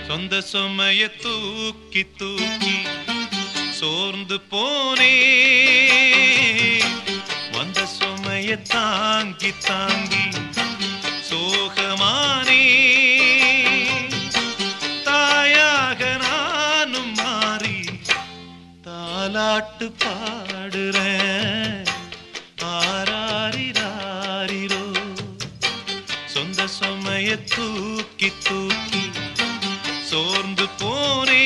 சொந்த சுமைய தூக்கி தூக்கி சோர்ந்து போனே வந்த சுமைய தாங்கி தாங்கி சோகமானே தாயாக நானும் மாறி தாலாட்டு பாடுறேன் ஆராரிராரிரோ சொந்த சுமைய தூக்கி தூக்கி சோர்ந்து போனே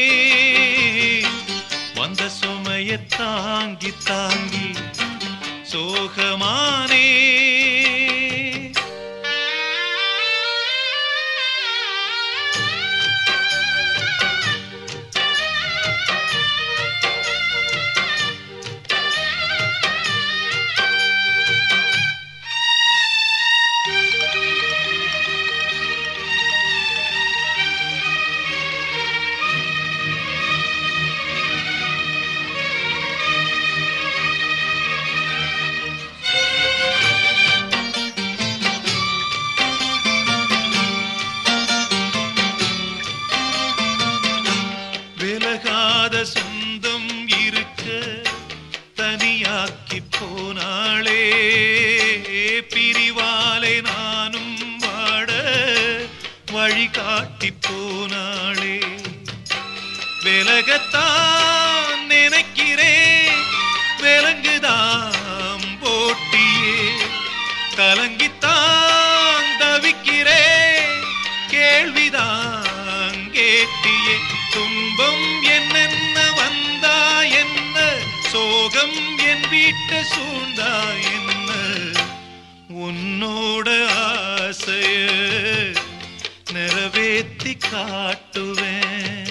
வந்த சுமைய தாங்கி தாங்கி சோகமானே விலகாத சொந்தம் இருக்க தனியாக்கி போனாளே பிரிவாலே நானும் வாட வழிகாட்டி போனாளே விலகத்தான் நினைக்கிறேன் விலங்குதாம் போட்டியே கலங்கித்தான் தவிக்கிறேன் கேள்விதான் கேட்டியே துன்பம் என்னென்ன வந்தா என்ன சோகம் என் வீட்ட சூழ்ந்தா என்ன உன்னோட ஆசைய நிறைவேத்தி காட்டுவேன்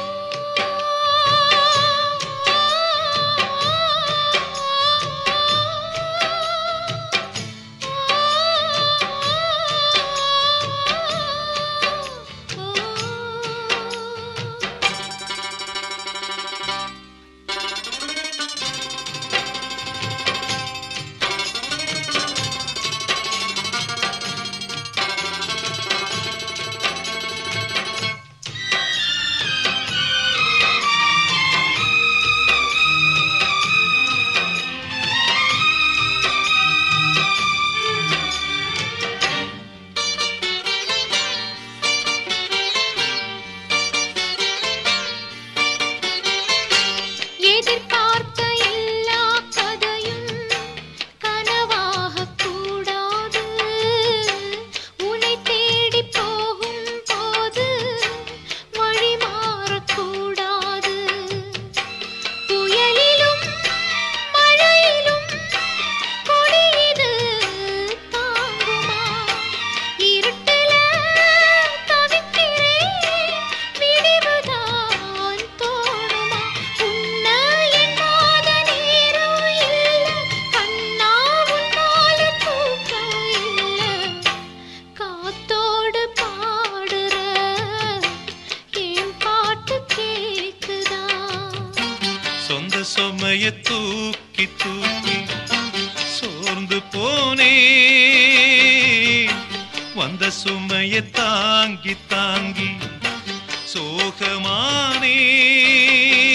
எதிர்பார்த்த எல்லா கதையும் கனவாகக் கூடாது உன்னை தேடி போகும் போது வழி மாறக்கூடாது புயலிலும் மழையிலும் கொடியது தாங்குமா இருட்டுல தவிக்கிறேன் விடிவுதான் தோணுமா உன்னை எண்ணாத நேரம் இல்ல கண்ணா உன்னால தூக்கம் இல்ல காத்தோடு பாடுற என் பாட்டு கேக்குதா சொந்த சுமைய தூக்கி தூக்கி சோர்ந்து போனே வந்த சுமைய தாங்கி தாங்கி சோகமானே